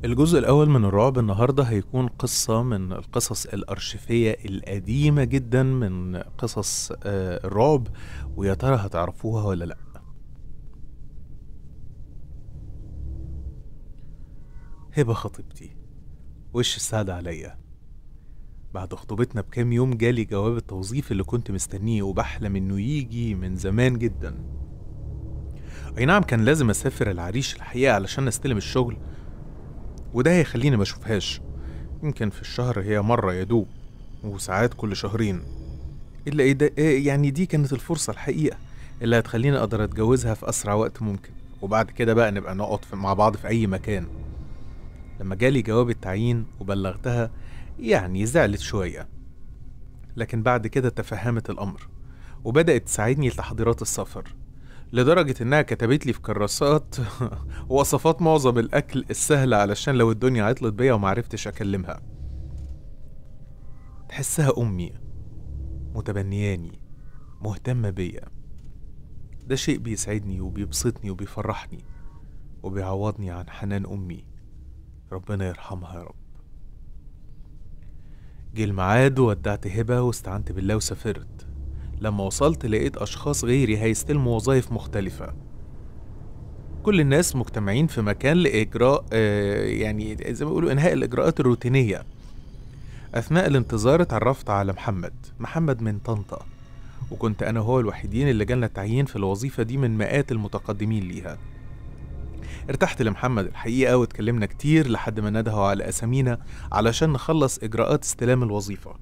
الجزء الأول من الرعب النهاردة هيكون قصة من القصص الأرشيفية القديمة جدا من قصص آه، الرعب ويا ترى هتعرفوها ولا لأ هبة خطيبتي وش السعادة عليا بعد خطوبتنا بكام يوم جالي جواب التوظيف اللي كنت مستنيه وبحلم انه يجي من زمان جدا اي نعم كان لازم اسافر العريش الحقيقة علشان استلم الشغل وده هيخليني ما اشوفهاش يمكن في الشهر هي مرة يدوب وساعات كل شهرين الا ايه ده إيه يعني دي كانت الفرصة الحقيقة اللي هتخليني اقدر اتجوزها في اسرع وقت ممكن وبعد كده بقى نبقى نقعد في- مع بعض في اي مكان لما جالي جواب التعيين وبلغتها يعني زعلت شوية لكن بعد كده تفهمت الأمر وبدأت تساعدني لتحضيرات السفر لدرجة إنها كتبت لي في كراسات وصفات معظم الأكل السهلة علشان لو الدنيا عطلت بيا ومعرفتش أكلمها تحسها أمي متبنياني مهتمة بيا ده شيء بيسعدني وبيبسطني وبيفرحني وبيعوضني عن حنان أمي ربنا يرحمها يا رب جه الميعاد وودعت هبة واستعنت بالله وسافرت لما وصلت لقيت أشخاص غيري هيستلموا وظائف مختلفة كل الناس مجتمعين في مكان لإجراء آه، يعني زي ما بيقولوا إنهاء الإجراءات الروتينية أثناء الانتظار اتعرفت على محمد محمد من طنطا وكنت أنا وهو الوحيدين اللي جالنا التعيين في الوظيفة دي من مئات المتقدمين ليها ارتحت لمحمد الحقيقة واتكلمنا كتير لحد ما ندهوا على أسامينا علشان نخلص إجراءات استلام الوظيفة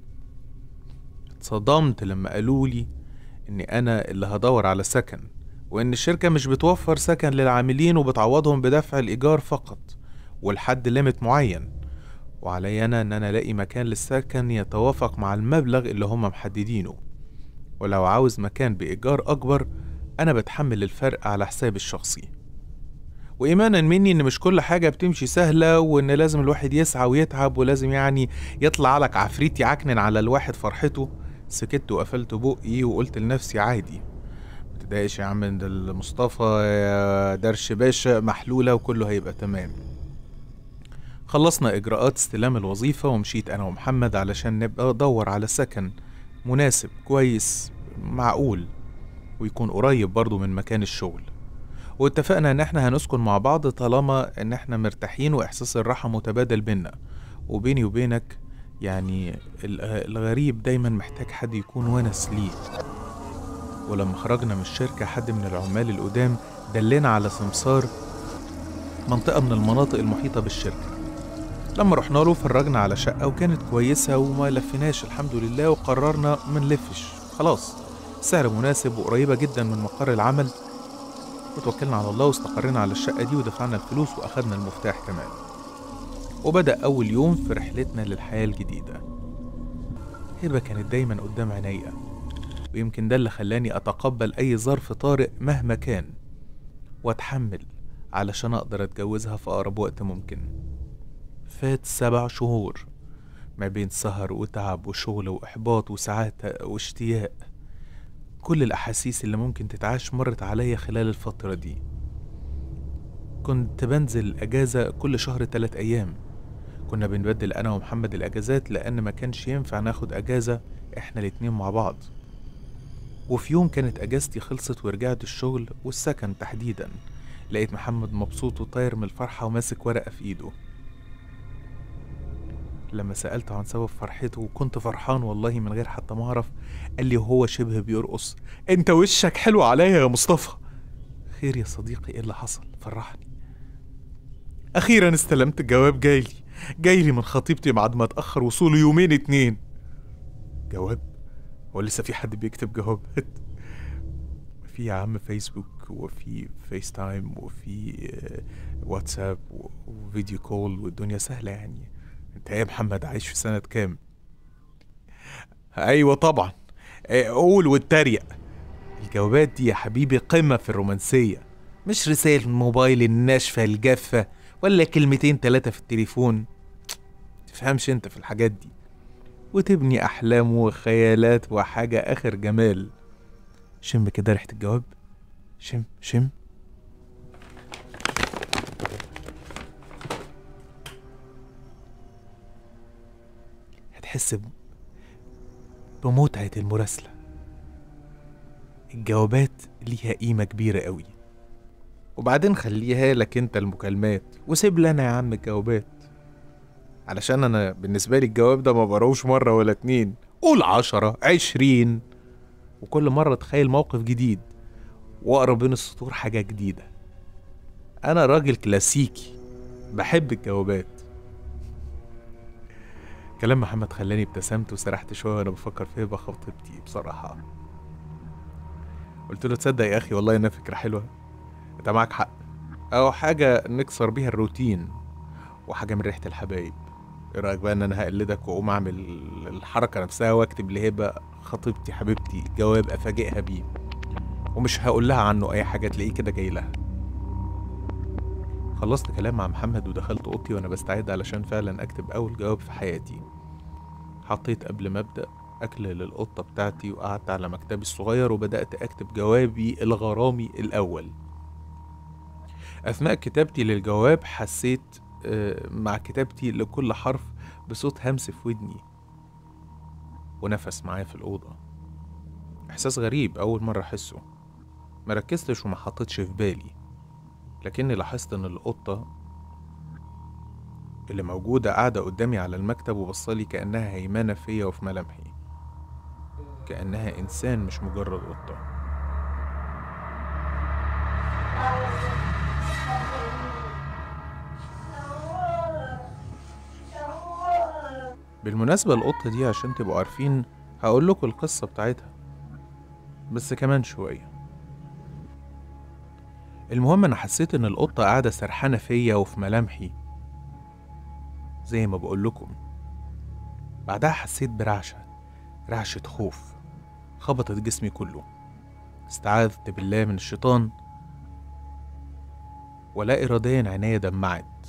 اتصدمت لما قالوا لي إني أنا اللي هدور على سكن وإن الشركة مش بتوفر سكن للعاملين وبتعوضهم بدفع الإيجار فقط ولحد ليميت معين وعلي أنا إن أنا ألاقي مكان للسكن يتوافق مع المبلغ اللي هم محددينه ولو عاوز مكان بإيجار أكبر أنا بتحمل الفرق على حسابي الشخصي وإيمانا مني إن مش كل حاجة بتمشي سهلة وإن لازم الواحد يسعى ويتعب ولازم يعني يطلع لك عفريت يعكنن على الواحد فرحته سكت وقفلت بقي وقلت لنفسي عادي متضايقش يا عم ده المصطفى يا درش باشا محلولة وكله هيبقى تمام خلصنا إجراءات استلام الوظيفة ومشيت أنا ومحمد علشان نبقى ندور على سكن مناسب كويس معقول ويكون قريب برضه من مكان الشغل واتفقنا ان احنا هنسكن مع بعض طالما ان احنا مرتاحين واحساس الراحة متبادل بينا وبيني وبينك يعني ال- الغريب دايما محتاج حد يكون ونس ليه ولما خرجنا من الشركة حد من العمال القدام دلنا على سمسار منطقة من المناطق المحيطة بالشركة لما رحنا له فرجنا على شقة وكانت كويسة وما لفيناش الحمد لله وقررنا منلفش خلاص سعر مناسب وقريبة جدا من مقر العمل وتوكلنا على الله واستقرينا على الشقة دي ودفعنا الفلوس وأخدنا المفتاح كمان وبدأ أول يوم في رحلتنا للحياة الجديدة هبة كانت دايما قدام عينيا ويمكن ده اللي خلاني أتقبل أي ظرف طارئ مهما كان وأتحمل علشان أقدر أتجوزها في أقرب وقت ممكن فات سبع شهور ما بين سهر وتعب وشغل وإحباط وساعات واشتياق كل الأحاسيس اللي ممكن تتعاش مرت عليا خلال الفترة دي كنت بنزل أجازة كل شهر تلات أيام كنا بنبدل أنا ومحمد الأجازات لأن ما كانش ينفع ناخد أجازة إحنا الاتنين مع بعض وفي يوم كانت أجازتي خلصت ورجعت الشغل والسكن تحديدا لقيت محمد مبسوط وطاير من الفرحة وماسك ورقة في إيده لما سألته عن سبب فرحته وكنت فرحان والله من غير حتى ما أعرف قال لي وهو شبه بيرقص أنت وشك حلو عليا يا مصطفى خير يا صديقي إيه اللي حصل فرحني أخيرا استلمت الجواب جايلي جايلي من خطيبتي بعد ما اتأخر وصوله يومين اتنين جواب هو لسه في حد بيكتب جوابات في يا عم فيسبوك وفي فيس تايم وفي آه، واتساب و- وفيديو كول والدنيا سهلة يعني انت يا محمد عايش في سنة كام ايوه طبعا آه، قول واتريق الجوابات دي يا حبيبي قمة في الرومانسية مش رسائل الموبايل الناشفة الجافة ولا كلمتين تلاتة في التليفون تفهمش انت في الحاجات دي وتبني أحلام وخيالات وحاجة آخر جمال شم كده ريحة الجواب شم شم تحس ب- بمتعة المراسلة الجوابات ليها قيمة كبيرة قوي وبعدين خليها لك انت المكالمات وسيب لنا يا عم الجوابات علشان انا بالنسبة لي الجواب ده ما بقراهوش مرة ولا اتنين قول عشرة عشرين وكل مرة تخيل موقف جديد واقرا بين السطور حاجة جديدة انا راجل كلاسيكي بحب الجوابات كلام محمد خلاني ابتسمت وسرحت شوية وانا بفكر في هبة خطيبتي بصراحة قلت له تصدق يا اخي والله انها فكرة حلوة انت معاك حق او حاجة نكسر بيها الروتين وحاجة من ريحة الحبايب ايه رأيك بقى ان انا هقلدك واقوم اعمل الحركة نفسها واكتب لهبة خطيبتي حبيبتي جواب افاجئها بيه ومش هقول لها عنه اي حاجة تلاقيه كده جاي لها خلصت كلام مع محمد ودخلت اوضتي وانا بستعد علشان فعلا اكتب اول جواب في حياتي حطيت قبل ما ابدا اكل للقطه بتاعتي وقعدت على مكتبي الصغير وبدات اكتب جوابي الغرامي الاول اثناء كتابتي للجواب حسيت آه، مع كتابتي لكل حرف بصوت همس في ودني ونفس معايا في الاوضه احساس غريب اول مره احسه مركزتش وما حطيتش في بالي لكني لاحظت ان القطة اللي موجودة قاعدة قدامي على المكتب وبصلي كأنها هيمانة فيا وفي ملامحي كأنها إنسان مش مجرد قطة بالمناسبة القطة دي عشان تبقوا عارفين هقول لكم القصة بتاعتها بس كمان شوية المهم انا حسيت ان القطة قاعدة سرحانة فيا وفي ملامحي زي ما بقول لكم بعدها حسيت برعشة رعشة خوف خبطت جسمي كله استعاذت بالله من الشيطان ولا إراديا عينيا دمعت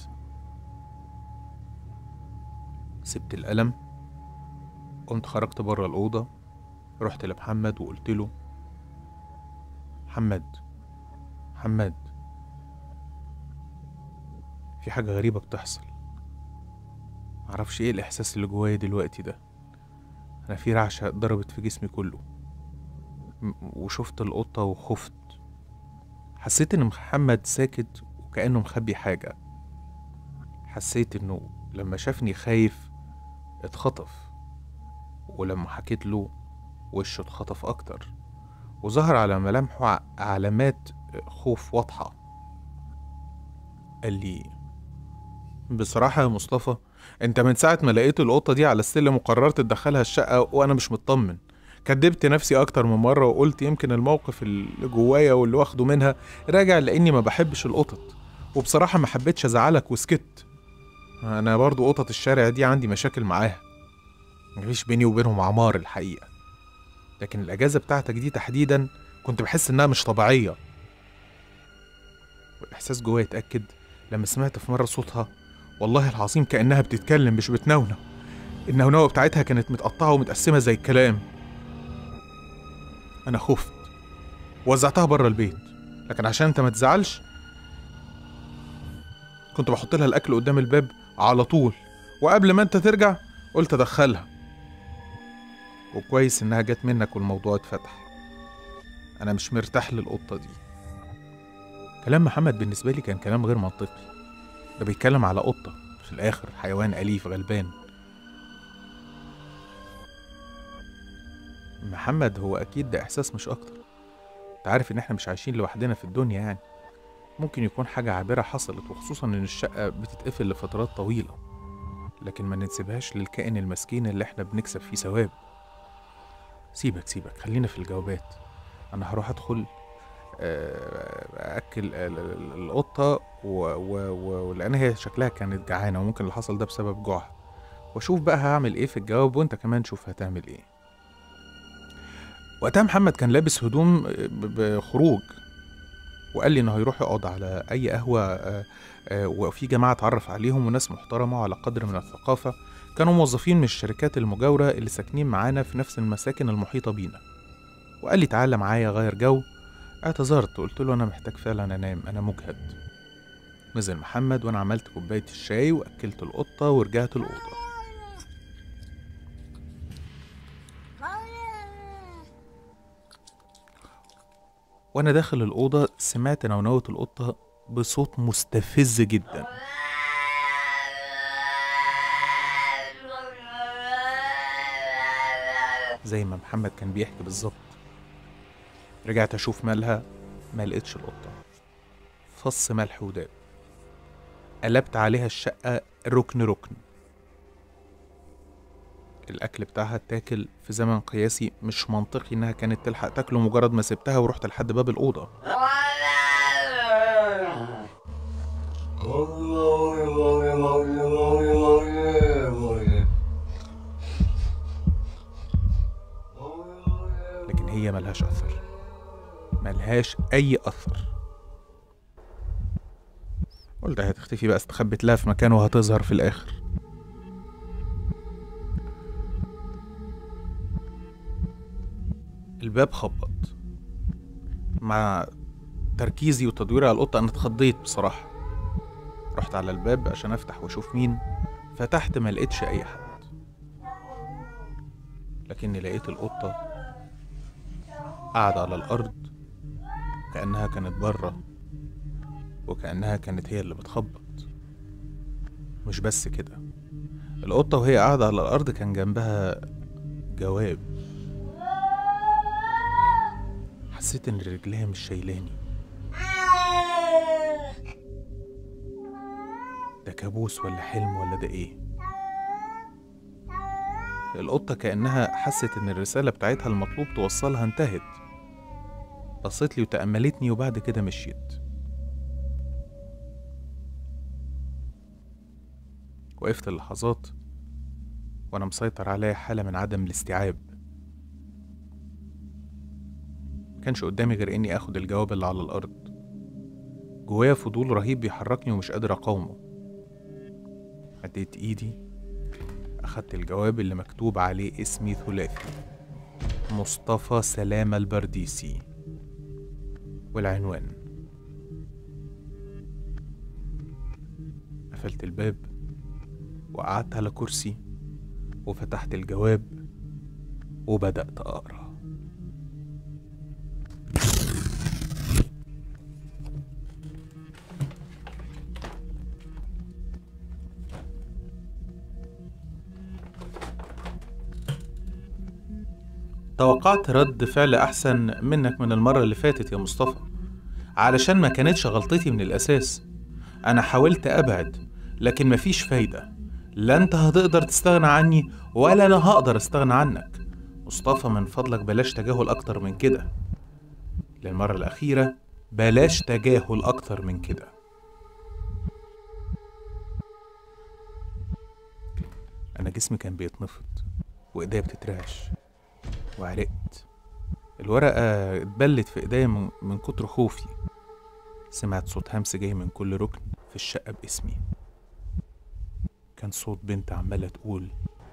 سبت القلم قمت خرجت بره الأوضة رحت لمحمد وقلت له محمد محمد في حاجة غريبة بتحصل معرفش ايه الإحساس اللي جوايا دلوقتي ده أنا في رعشة ضربت في جسمي كله م- وشفت القطة وخفت حسيت إن محمد ساكت وكأنه مخبي حاجة حسيت إنه لما شافني خايف اتخطف ولما حكيت له وشه اتخطف أكتر وظهر على ملامحه ع- علامات خوف واضحة قال لي بصراحة يا مصطفى انت من ساعة ما لقيت القطة دي على السلم وقررت تدخلها الشقة وانا مش مطمن كدبت نفسي اكتر من مرة وقلت يمكن الموقف اللي جوايا واللي واخده منها راجع لاني ما بحبش القطط وبصراحة ما حبيتش ازعلك وسكت انا برضو قطط الشارع دي عندي مشاكل معاها مفيش بيني وبينهم عمار الحقيقة لكن الاجازة بتاعتك دي تحديدا كنت بحس انها مش طبيعية والاحساس جوايا اتاكد لما سمعت في مره صوتها والله العظيم كانها بتتكلم مش بتنونة النونوة بتاعتها كانت متقطعة ومتقسمة زي الكلام أنا خفت وزعتها بره البيت لكن عشان أنت ما تزعلش كنت بحط لها الأكل قدام الباب على طول وقبل ما أنت ترجع قلت أدخلها وكويس إنها جت منك والموضوع اتفتح أنا مش مرتاح للقطة دي كلام محمد بالنسبة لي كان كلام غير منطقي ده بيتكلم على قطة في الآخر حيوان أليف غلبان محمد هو أكيد ده إحساس مش أكتر أنت عارف إن إحنا مش عايشين لوحدنا في الدنيا يعني ممكن يكون حاجة عابرة حصلت وخصوصا إن الشقة بتتقفل لفترات طويلة لكن ما ننسبهاش للكائن المسكين اللي إحنا بنكسب فيه ثواب سيبك سيبك خلينا في الجوابات أنا هروح أدخل آه، أكل ال- ال- القطة و- و- و- ولأن هي شكلها كانت جعانة وممكن اللي حصل ده بسبب جوعها وأشوف بقى هعمل إيه في الجواب وأنت كمان شوف هتعمل إيه وقتها محمد كان لابس هدوم ب- بخروج وقال لي انه هيروح يقعد على اي قهوه آه، آه، وفي جماعه اتعرف عليهم وناس محترمه وعلى قدر من الثقافه كانوا موظفين من الشركات المجاوره اللي ساكنين معانا في نفس المساكن المحيطه بينا وقال لي تعالى معايا غير جو اعتذرت قلت له انا محتاج فعلا انام انا مجهد نزل محمد وانا عملت كوبايه الشاي واكلت القطه ورجعت الاوضه وأنا داخل الأوضة سمعت نونوة القطة بصوت مستفز جدا زي ما محمد كان بيحكي بالظبط رجعت أشوف مالها ما لقيتش القطة فص ملح وداب قلبت عليها الشقة ركن ركن الأكل بتاعها اتاكل في زمن قياسي مش منطقي إنها كانت تلحق تاكله مجرد ما سبتها ورحت لحد باب الأوضة لكن هي ملهاش أثر ملهاش أي أثر قلت هتختفي بقى استخبت لها في مكان وهتظهر في الآخر الباب خبط مع تركيزي وتدويري على القطة أنا اتخضيت بصراحة رحت على الباب عشان أفتح وأشوف مين فتحت ما لقيتش أي حد لكني لقيت القطة قاعدة على الأرض كأنها كانت بره وكأنها كانت هي اللي بتخبط مش بس كده القطة وهي قاعدة على الأرض كان جنبها جواب حسيت إن رجليها مش شايلاني ده كابوس ولا حلم ولا ده إيه القطة كأنها حست إن الرسالة بتاعتها المطلوب توصلها انتهت بصت لي وتأملتني وبعد كده مشيت وقفت اللحظات وأنا مسيطر عليا حالة من عدم الاستيعاب مكانش قدامي غير إني آخد الجواب اللي على الأرض جوايا فضول رهيب بيحركني ومش قادر أقاومه مديت إيدي أخدت الجواب اللي مكتوب عليه اسمي ثلاثي مصطفى سلامة البرديسي والعنوان قفلت الباب وقعدت على كرسي وفتحت الجواب وبدأت أقرأ توقعت رد فعل أحسن منك من المرة اللي فاتت يا مصطفى علشان ما كانتش غلطتي من الأساس أنا حاولت أبعد لكن مفيش فايدة لا أنت هتقدر تستغنى عني ولا أنا هقدر أستغنى عنك مصطفى من فضلك بلاش تجاهل أكتر من كده للمرة الأخيرة بلاش تجاهل أكتر من كده أنا جسمي كان بيتنفض وإيديا بتترعش وعرقت الورقة اتبلت في ايديا من, من كتر خوفي سمعت صوت همس جاي من كل ركن في الشقة باسمي كان صوت بنت عمالة تقول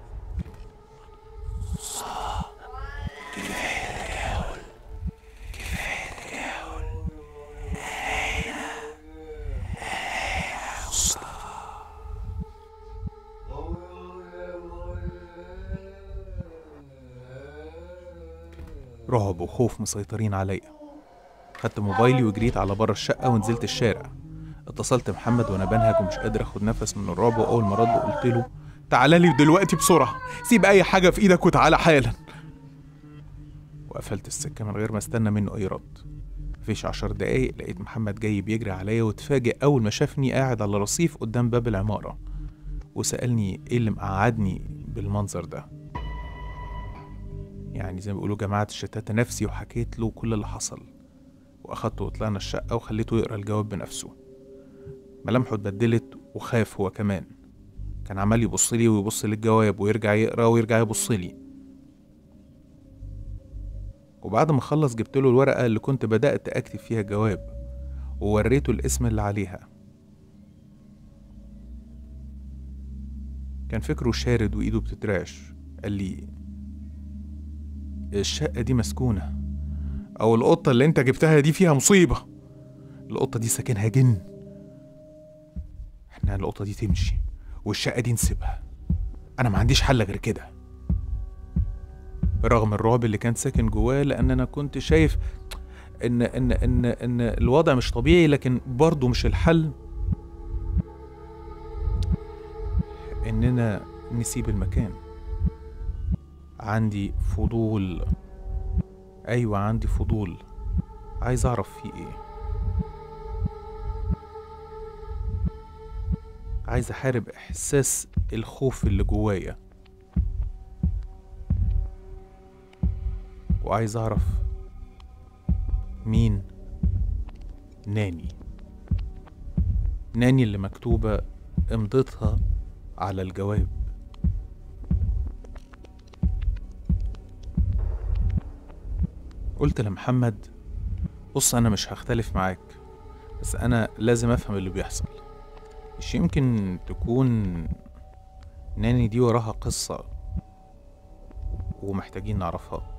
رعب وخوف مسيطرين عليا خدت موبايلي وجريت على بره الشقة ونزلت الشارع اتصلت محمد وانا بنهج ومش قادر اخد نفس من الرعب واول ما رد قلت له تعالى لي دلوقتي بسرعة سيب اي حاجة في ايدك وتعالى حالا وقفلت السكة من غير ما استنى منه اي رد مفيش عشر دقايق لقيت محمد جاي بيجري عليا واتفاجئ اول ما شافني قاعد على رصيف قدام باب العمارة وسألني ايه اللي مقعدني بالمنظر ده يعني زي ما بيقولوا جمعت الشتات نفسي وحكيت له كل اللي حصل واخدته وطلعنا الشقة وخليته يقرا الجواب بنفسه ملامحه اتبدلت وخاف هو كمان كان عمال يبص لي ويبص للجواب ويرجع يقرا ويرجع يبص لي وبعد ما خلص جبت له الورقة اللي كنت بدأت أكتب فيها الجواب ووريته الاسم اللي عليها كان فكره شارد وإيده بتترعش قال لي الشقة دي مسكونة أو القطة اللي أنت جبتها دي فيها مصيبة القطة دي ساكنها جن احنا القطة دي تمشي والشقة دي نسيبها أنا ما عنديش حل غير كده برغم الرعب اللي كان ساكن جواه لأن أنا كنت شايف ان ان ان ان الوضع مش طبيعي لكن برضه مش الحل اننا نسيب المكان عندي فضول ايوه عندي فضول عايز اعرف فيه ايه عايز احارب احساس الخوف اللي جوايا وعايز اعرف مين ناني ناني اللي مكتوبة امضتها على الجواب قلت لمحمد بص انا مش هختلف معاك بس انا لازم افهم اللي بيحصل مش يمكن تكون ناني دي وراها قصة ومحتاجين نعرفها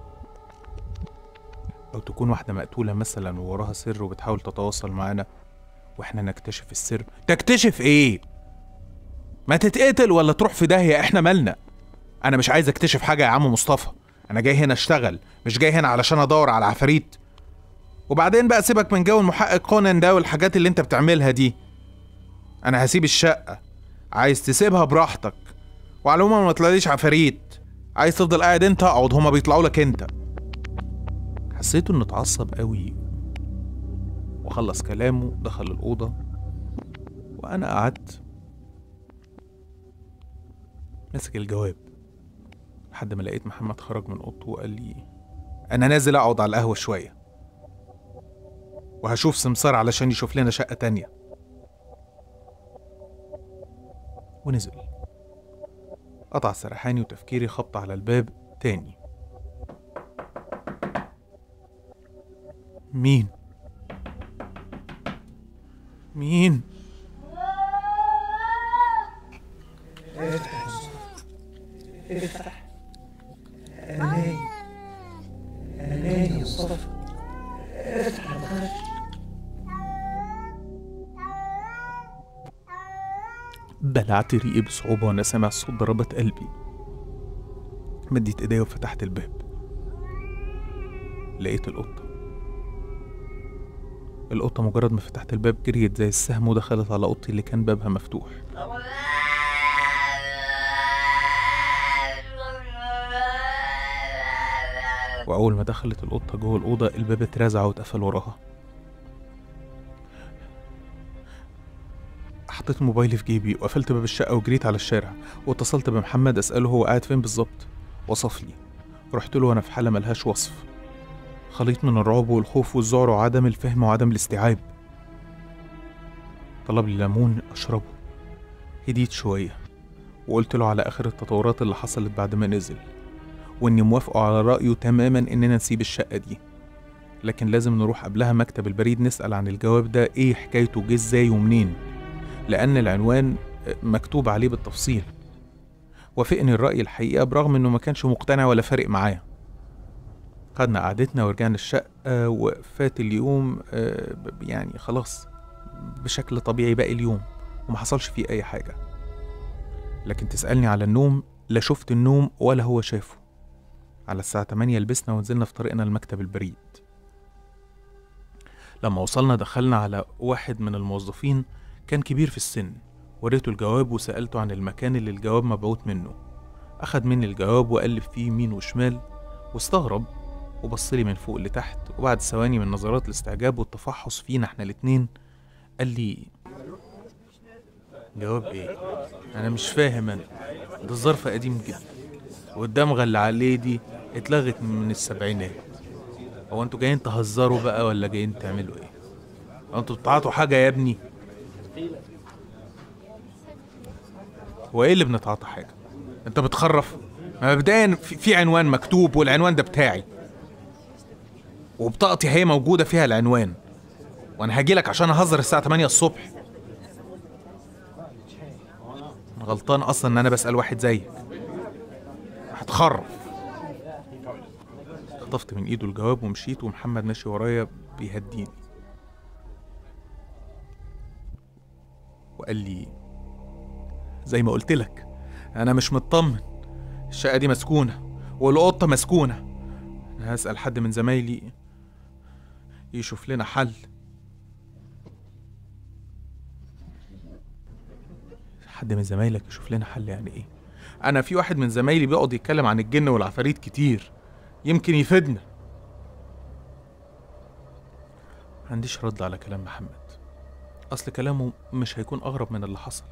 أو تكون واحدة مقتولة مثلا ووراها سر وبتحاول تتواصل معانا واحنا نكتشف السر تكتشف ايه ما تتقتل ولا تروح في داهية احنا مالنا انا مش عايز اكتشف حاجة يا عم مصطفى انا جاي هنا اشتغل مش جاي هنا علشان ادور على عفاريت وبعدين بقى سيبك من جو المحقق كونان ده والحاجات اللي انت بتعملها دي انا هسيب الشقة عايز تسيبها براحتك وعلى العموم ما طلعليش عفاريت عايز تفضل قاعد انت اقعد هما بيطلعوا لك انت حسيته انه اتعصب قوي وخلص كلامه دخل الأوضة وأنا قعدت ماسك الجواب لحد ما لقيت محمد خرج من أوضته وقال لي أنا نازل أقعد على القهوة شوية وهشوف سمسار علشان يشوف لنا شقة تانية ونزل قطع سرحاني وتفكيري خبط على الباب تاني مين مين افتح افتح انا نايم انا نايم يا مصطفى افتح ما تخافش بلعت ريقي بصعوبة وأنا سامع صوت ضربات قلبي مديت إيديا وفتحت الباب لقيت القطة القطة مجرد ما فتحت الباب جريت زي السهم ودخلت على أوضتي اللي كان بابها مفتوح وأول ما دخلت القطة جوه الأوضة الباب اترزع واتقفل وراها حطيت موبايلي في جيبي وقفلت باب الشقة وجريت على الشارع واتصلت بمحمد أسأله هو قاعد فين بالظبط وصف لي رحت له وأنا في حالة ملهاش وصف خليط من الرعب والخوف والذعر وعدم الفهم وعدم الاستيعاب طلب لي ليمون أشربه هديت شوية وقلت له على آخر التطورات اللي حصلت بعد ما نزل وإني موافقه على رأيه تماما إننا نسيب الشقة دي لكن لازم نروح قبلها مكتب البريد نسأل عن الجواب ده إيه حكايته جه إزاي ومنين لأن العنوان مكتوب عليه بالتفصيل وافقني الرأي الحقيقة برغم إنه ما كانش مقتنع ولا فارق معايا خدنا قعدتنا ورجعنا الشقة وفات اليوم آه، ب- يعني خلاص بشكل طبيعي باقي اليوم وما حصلش فيه أي حاجة لكن تسألني على النوم لا شفت النوم ولا هو شافه على الساعة 8 لبسنا ونزلنا في طريقنا لمكتب البريد لما وصلنا دخلنا على واحد من الموظفين كان كبير في السن وريته الجواب وسألته عن المكان اللي الجواب مبعوت منه أخد مني الجواب وقلب فيه يمين وشمال واستغرب وبصلي من فوق لتحت وبعد ثواني من نظرات الاستعجاب والتفحص فينا احنا الاتنين قال لي جواب ايه انا مش فاهم انا ده الظرف قديم جدا والدمغة اللي عليه دي اتلغت من السبعينات هو انتوا جايين تهزروا بقى ولا جايين تعملوا ايه هو انتوا بتعاطوا حاجة يا ابني هو ايه اللي بنتعاطى حاجة انت بتخرف ما مبدئيا في في عنوان مكتوب والعنوان ده بتاعي وبطاقتي هي موجودة فيها العنوان وانا هجيلك عشان اهزر الساعة 8 الصبح أنا غلطان اصلا ان انا بسأل واحد زيك هتخرف خطفت من ايده الجواب ومشيت ومحمد ماشي ورايا بيهديني وقال لي زي ما قلت لك انا مش مطمن الشقة دي مسكونة والقطة مسكونة انا هسأل حد من زمايلي يشوف لنا حل حد من زمايلك يشوف لنا حل يعني ايه انا في واحد من زمايلي بيقعد يتكلم عن الجن والعفاريت كتير يمكن يفيدنا ما عنديش رد على كلام محمد اصل كلامه مش هيكون اغرب من اللي حصل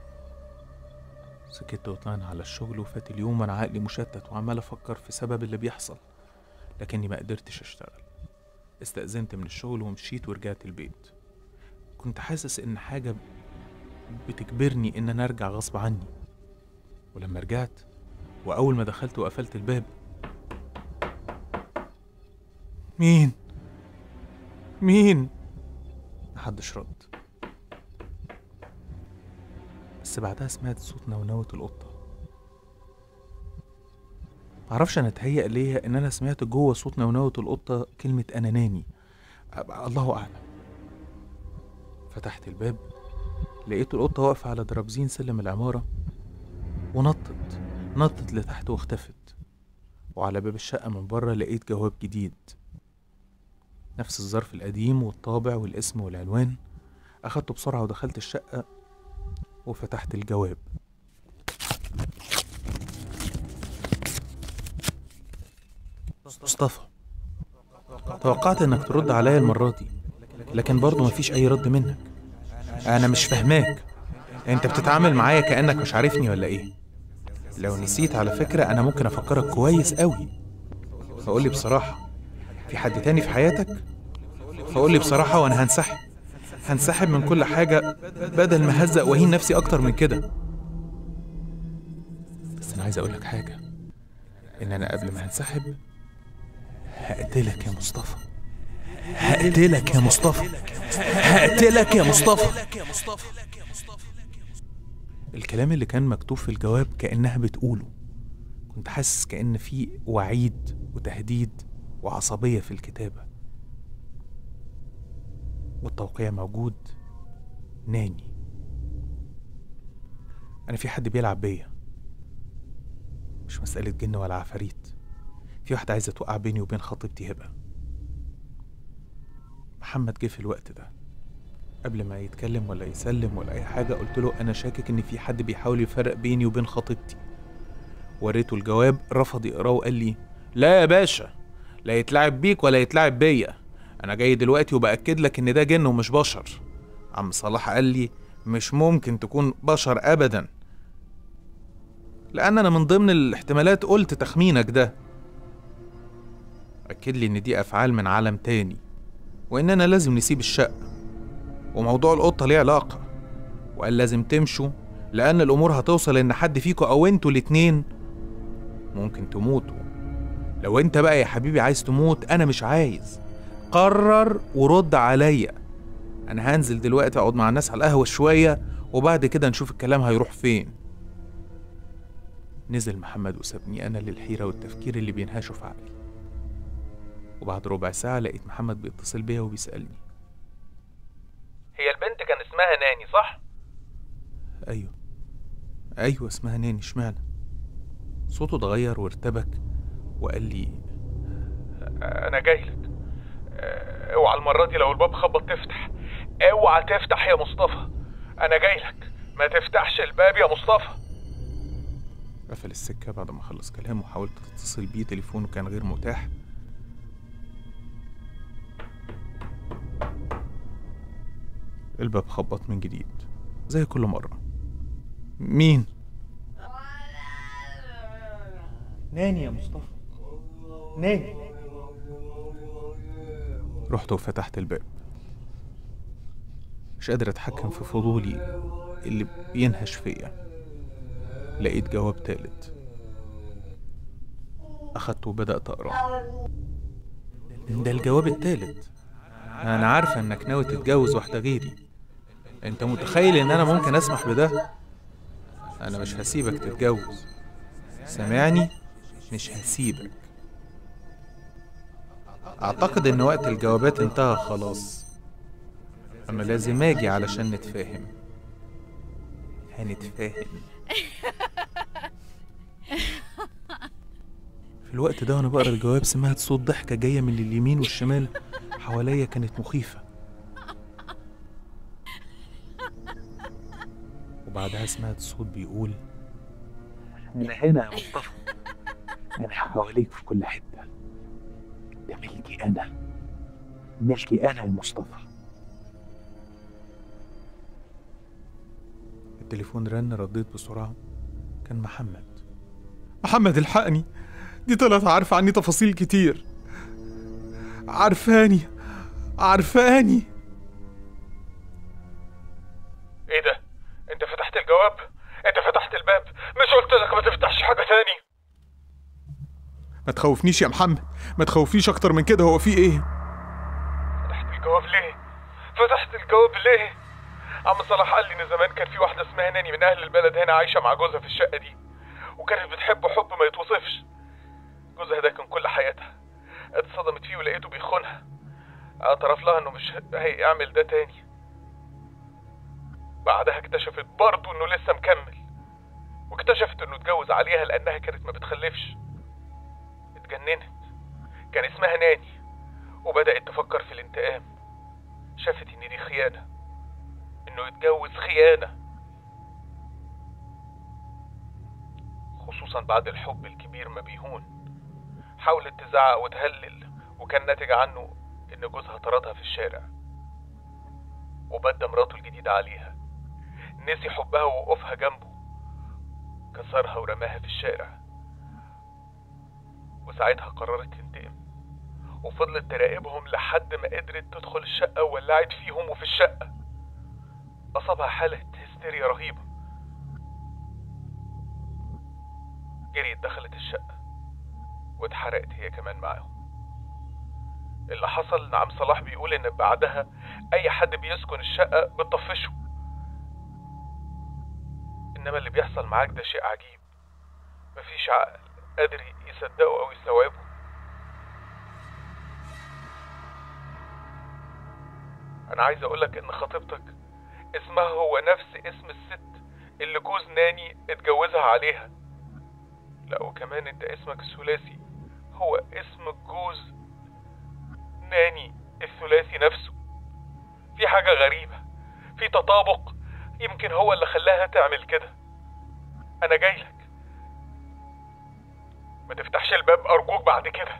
سكت وطلعنا على الشغل وفات اليوم وانا عقلي مشتت وعمال افكر في سبب اللي بيحصل لكني ما قدرتش اشتغل استأذنت من الشغل ومشيت ورجعت البيت كنت حاسس ان حاجة بتجبرني ان انا ارجع غصب عني ولما رجعت واول ما دخلت وقفلت الباب مين مين محدش رد بس بعدها سمعت صوت نونوة القطة معرفش انا اتهيأ ليا ان انا سمعت جوه صوت نونوة القطة كلمة اناناني أب- الله اعلم فتحت الباب لقيت القطة واقفة على درابزين سلم العمارة ونطت نطت لتحت واختفت وعلى باب الشقة من بره لقيت جواب جديد نفس الظرف القديم والطابع والاسم والعنوان أخدته بسرعة ودخلت الشقة وفتحت الجواب مصطفى توقعت انك ترد عليا المرة دي لكن برضه مفيش اي رد منك انا مش فاهماك انت بتتعامل معايا كأنك مش عارفني ولا ايه لو نسيت على فكرة انا ممكن افكرك كويس قوي فقولي بصراحة في حد تاني في حياتك فقولي بصراحة وانا هنسحب هنسحب من كل حاجة بدل ما هزق واهين نفسي اكتر من كده بس انا عايز اقولك حاجة ان انا قبل ما هنسحب هقتلك يا مصطفى هقتلك يا مصطفى هقتلك يا مصطفى الكلام اللي كان مكتوب في الجواب كأنها بتقوله كنت حاسس كأن في وعيد وتهديد وعصبية في الكتابة والتوقيع موجود ناني أنا في حد بيلعب بيا مش مسألة جن ولا عفاريت في واحدة عايزة توقع بيني وبين خطيبتي هبة محمد جه في الوقت ده قبل ما يتكلم ولا يسلم ولا أي حاجة قلت له أنا شاكك إن في حد بيحاول يفرق بيني وبين خطيبتي وريته الجواب رفض يقراه وقال لي لا يا باشا لا يتلعب بيك ولا يتلعب بيا أنا جاي دلوقتي وبأكد لك إن ده جن ومش بشر عم صلاح قال لي مش ممكن تكون بشر أبدا لأن أنا من ضمن الاحتمالات قلت تخمينك ده أكد لي إن دي أفعال من عالم تاني وإننا لازم نسيب الشقة وموضوع القطة ليه علاقة وقال لازم تمشوا لأن الأمور هتوصل إن حد فيكوا أو انتوا الاتنين ممكن تموتوا لو انت بقى يا حبيبي عايز تموت أنا مش عايز قرر ورد عليا أنا هنزل دلوقتي أقعد مع الناس على القهوة شوية وبعد كده نشوف الكلام هيروح فين نزل محمد وسابني أنا للحيرة والتفكير اللي بينهشوا في عقلي وبعد ربع ساعة لقيت محمد بيتصل بيا وبيسألني هي البنت كان اسمها ناني صح؟ أيوه أيوه اسمها ناني اشمعنى صوته اتغير وارتبك وقال لي انا جاي لك آه، اوعى المرة دي لو الباب خبط تفتح اوعى تفتح يا مصطفى انا جاي لك ما تفتحش الباب يا مصطفى قفل السكة بعد ما خلص كلامه وحاولت اتصل بيه تليفونه كان غير متاح الباب خبط من جديد زي كل مرة مين؟ ناني يا مصطفى ناني رحت وفتحت الباب مش قادر اتحكم في فضولي اللي بينهش فيا لقيت جواب تالت اخدته وبدأت اقراه ده الجواب التالت انا عارفة انك ناوي تتجوز واحدة غيري انت متخيل ان انا ممكن اسمح بده انا مش هسيبك تتجوز سامعني مش هسيبك اعتقد ان وقت الجوابات انتهى خلاص اما لازم اجي علشان نتفاهم هنتفاهم في الوقت ده وانا بقرا الجواب سمعت صوت ضحكة جاية من اليمين والشمال حواليا كانت مخيفة وبعدها سمعت صوت بيقول أنا هنا يا مصطفى أنا حواليك في كل حتة ده ملكي أنا ملكي أنا يا مصطفى التليفون رن رديت بسرعة كان محمد محمد الحقني دي طلعت عارفة عني تفاصيل كتير عارفاني عارفاني ايه ده انت فتحت الجواب انت فتحت الباب مش قلت لك ما تفتحش حاجه تاني ما تخوفنيش يا محمد ما تخوفنيش اكتر من كده هو في ايه فتحت الجواب ليه فتحت الجواب ليه عم صلاح قال لي ان زمان كان في واحده اسمها ناني من اهل البلد هنا عايشه مع جوزها في الشقه دي وكانت بتحبه حب ما يتوصفش جوزها ده كان كل حياتها اتصدمت فيه ولقيته بيخونها اعترف لها انه مش هيعمل ده تاني بعدها اكتشفت برضه انه لسه مكمل واكتشفت انه اتجوز عليها لانها كانت ما بتخلفش اتجننت كان اسمها ناني وبدأت تفكر في الانتقام شافت ان دي خيانة انه يتجوز خيانة خصوصا بعد الحب الكبير ما بيهون حاولت تزعق وتهلل وكان ناتج عنه ان جوزها طردها في الشارع وبدى مراته الجديدة عليها نسي حبها ووقوفها جنبه كسرها ورماها في الشارع وساعتها قررت تنتقم وفضلت تراقبهم لحد ما قدرت تدخل الشقة وولعت فيهم وفي الشقة أصابها حالة هستيريا رهيبة جريت دخلت الشقة واتحرقت هي كمان معاهم اللي حصل ان عم صلاح بيقول ان بعدها اي حد بيسكن الشقة بتطفشه انما اللي بيحصل معاك ده شيء عجيب مفيش عقل قادر يصدقه او يستوعبه انا عايز اقولك ان خطيبتك اسمها هو نفس اسم الست اللي جوز ناني اتجوزها عليها لا وكمان انت اسمك الثلاثي هو اسم جوز ناني الثلاثي نفسه في حاجة غريبة في تطابق يمكن هو اللي خلاها تعمل كده انا جايلك ما تفتحش الباب ارجوك بعد كده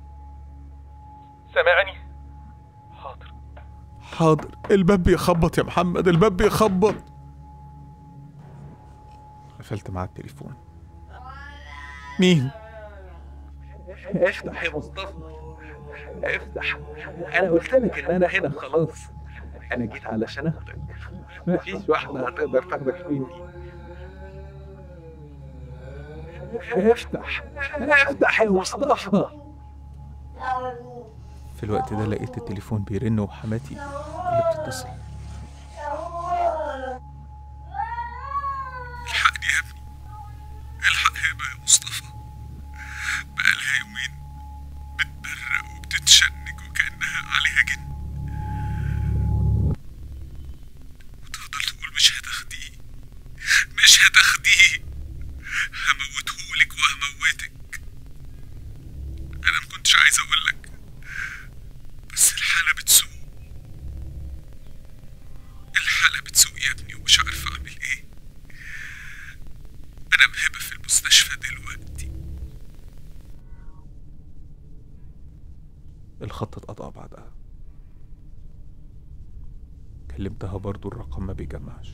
سامعني حاضر حاضر الباب بيخبط يا محمد الباب بيخبط قفلت معاه التليفون مين افتح يا مصطفى افتح انا قلت لك ان انا هنا خلاص انا جيت علشان اخدك مفيش واحدة هتقدر تاخدك مني افتح افتح يا مصطفى في الوقت ده لقيت التليفون بيرن وحماتي اللي بتتصل الحقني يا ابني الحق هبة يا مصطفى بقالها يومين بتبرق وبتتشنج وكأنها عليها جن وتفضل تقول مش هتاخديه مش هتاخديه هموتهولك وهموتك انا ما كنتش عايز اقولك بس الحالة بتسوء الحالة بتسوء يا ابني ومش عارف اعمل ايه انا مهبة في المستشفى دلوقتي الخط اتقطع بعدها كلمتها برضو الرقم ما بيجمعش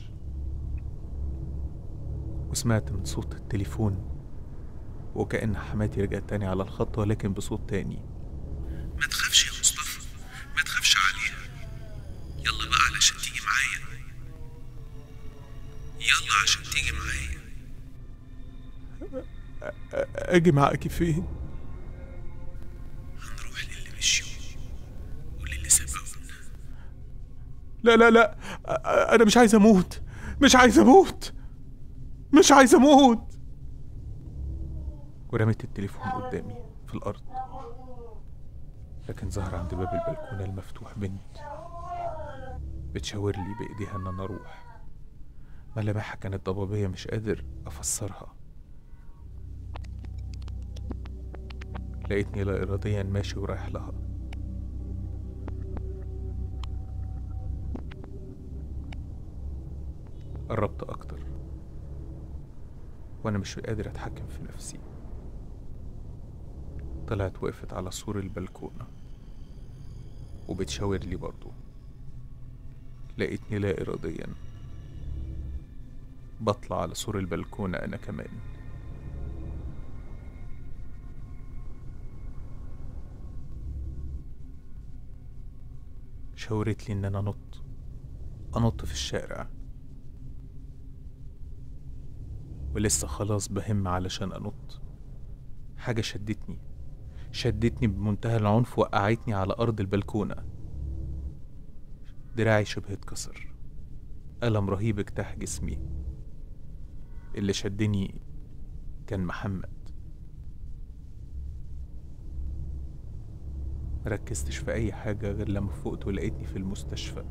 وسمعت من صوت التليفون وكأن حماتي رجعت تاني على الخط ولكن بصوت تاني ما تخافش يا مصطفى ما تخافش عليها يلا بقى علشان تيجي معايا يلا عشان تيجي معايا اجي معاكي فين هنروح للي مشيوا وللي سبقونا لا لا لا أ- انا مش عايز اموت مش عايز اموت مش عايز اموت ورميت التليفون قدامي في الارض لكن ظهر عند باب البلكونة المفتوح بنت بتشاور لي بايديها ان انا اروح ملامحها كانت ضبابية مش قادر افسرها لقيتني لا اراديا ماشي ورايح لها قربت أكتر وأنا مش قادر أتحكم في نفسي طلعت وقفت على سور البلكونة وبتشاور لي برضو لقيتني لا إراديا بطلع على سور البلكونة أنا كمان شاورت لي إن أنا أنط أنط في الشارع ولسه خلاص بهم علشان أنط حاجة شدتني شدتني بمنتهى العنف وقعتني على أرض البلكونة دراعي شبه اتكسر ألم رهيب اجتاح جسمي اللي شدني كان محمد مركزتش في أي حاجة غير لما فقت ولقيتني في المستشفى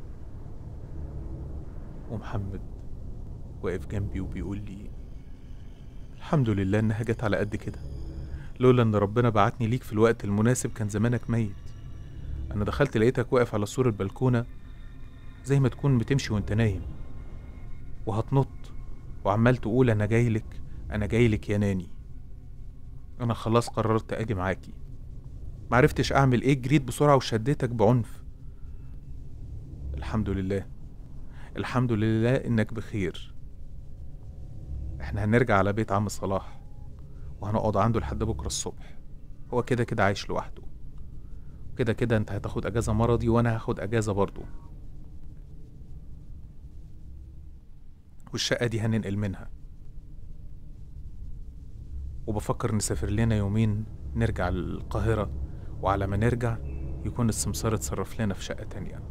ومحمد واقف جنبي وبيقول لي الحمد لله إنها جت على قد كده لولا إن ربنا بعتني ليك في الوقت المناسب كان زمانك ميت أنا دخلت لقيتك واقف على سور البلكونة زي ما تكون بتمشي وانت نايم وهتنط وعمال تقول أنا جايلك أنا جايلك يا ناني أنا خلاص قررت أجي معاكي معرفتش أعمل إيه جريت بسرعة وشديتك بعنف الحمد لله الحمد لله إنك بخير إحنا هنرجع على بيت عم صلاح وهنقعد عنده لحد بكرة الصبح هو كده كده عايش لوحده كده كده انت هتاخد اجازة مرضي وانا هاخد اجازة برضو والشقة دي هننقل منها وبفكر نسافر لنا يومين نرجع للقاهرة وعلى ما نرجع يكون السمسار اتصرف لنا في شقة تانية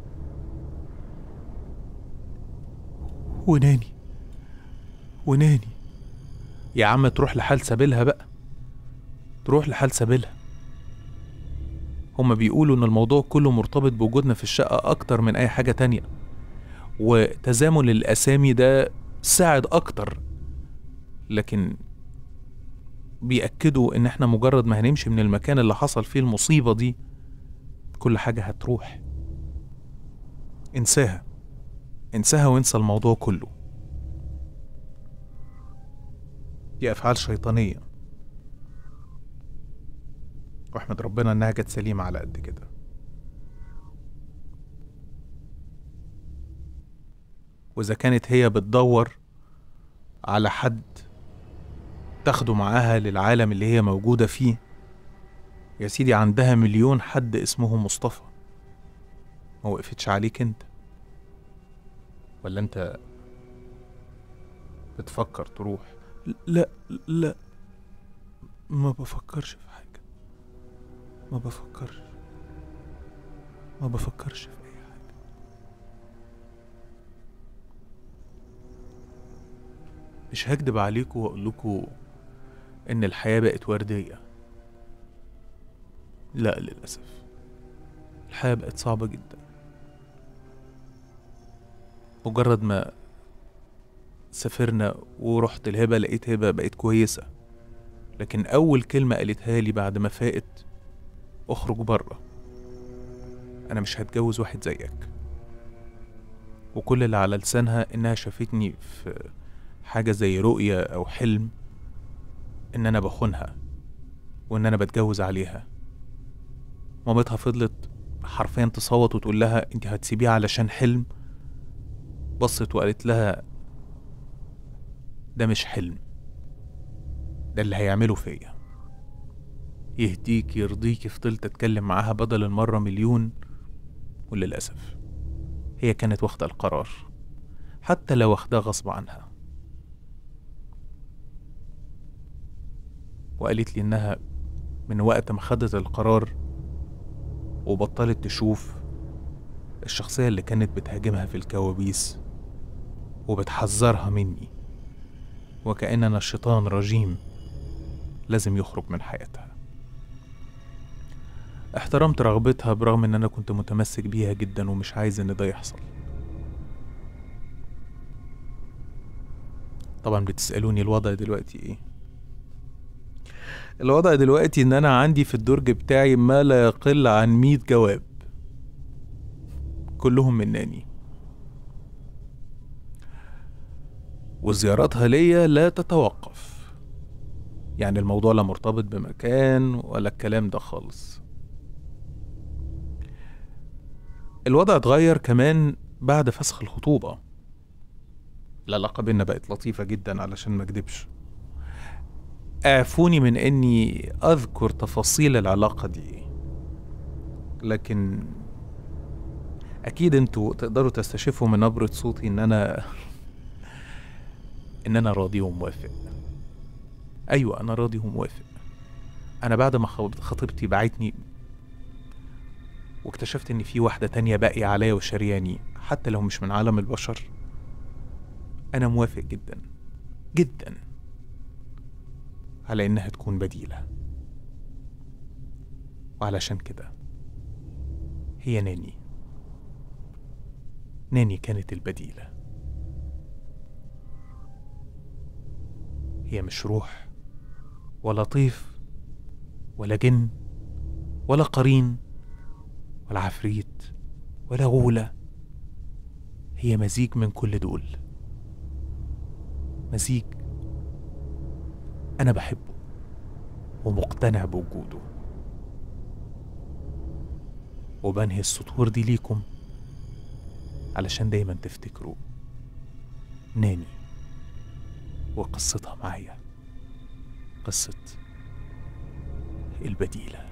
وناني وناني يا عم تروح لحال سبيلها بقى تروح لحال سبيلها هما بيقولوا ان الموضوع كله مرتبط بوجودنا في الشقة اكتر من اي حاجة تانية وتزامن الاسامي ده ساعد اكتر لكن بيأكدوا ان احنا مجرد ما هنمشي من المكان اللي حصل فيه المصيبة دي كل حاجة هتروح انساها انساها وانسى الموضوع كله دي افعال شيطانيه واحمد ربنا انها جت سليمه على قد كده واذا كانت هي بتدور على حد تاخده معاها للعالم اللي هي موجوده فيه يا سيدي عندها مليون حد اسمه مصطفى ما وقفتش عليك انت ولا انت بتفكر تروح لا لا ما بفكرش في حاجة ما بفكرش ما بفكرش في أي حاجة مش هكدب عليكم وأقول لكم إن الحياة بقت وردية لا للأسف الحياة بقت صعبة جدا مجرد ما سافرنا ورحت الهبة لقيت هبة بقت كويسة لكن أول كلمة قالتها لي بعد ما فاقت اخرج بره أنا مش هتجوز واحد زيك وكل اللي على لسانها إنها شافتني في حاجة زي رؤية أو حلم إن أنا بخونها وإن أنا بتجوز عليها مامتها فضلت حرفيا تصوت وتقول لها انت هتسيبيه علشان حلم بصت وقالت لها ده مش حلم ده اللي هيعمله فيا يهديك يرضيك فضلت اتكلم معاها بدل المرة مليون وللأسف هي كانت واخدة القرار حتى لو واخداه غصب عنها وقالت لي انها من وقت ما خدت القرار وبطلت تشوف الشخصية اللي كانت بتهاجمها في الكوابيس وبتحذرها مني وكأن أنا شيطان رجيم لازم يخرج من حياتها احترمت رغبتها برغم ان انا كنت متمسك بيها جدا ومش عايز ان ده يحصل طبعا بتسألوني الوضع دلوقتي ايه الوضع دلوقتي ان انا عندي في الدرج بتاعي ما لا يقل عن مية جواب كلهم من ناني وزياراتها ليا لا تتوقف يعني الموضوع لا مرتبط بمكان ولا الكلام ده خالص الوضع اتغير كمان بعد فسخ الخطوبة العلاقة بينا بقت لطيفة جدا علشان ما اكدبش اعفوني من اني اذكر تفاصيل العلاقة دي لكن اكيد انتوا تقدروا تستشفوا من نبرة صوتي ان انا ان انا راضي وموافق ايوه انا راضي وموافق انا بعد ما خط- خطيبتي بعتني واكتشفت ان في واحدة تانية باقية عليا وشرياني حتى لو مش من عالم البشر انا موافق جدا جدا على انها تكون بديلة وعلشان كده هي ناني ناني كانت البديلة هي مش روح ولا طيف ولا جن ولا قرين ولا عفريت ولا غولة هي مزيج من كل دول مزيج أنا بحبه ومقتنع بوجوده وبنهي السطور دي ليكم علشان دايما تفتكروا ناني وقصتها معايا قصة البديله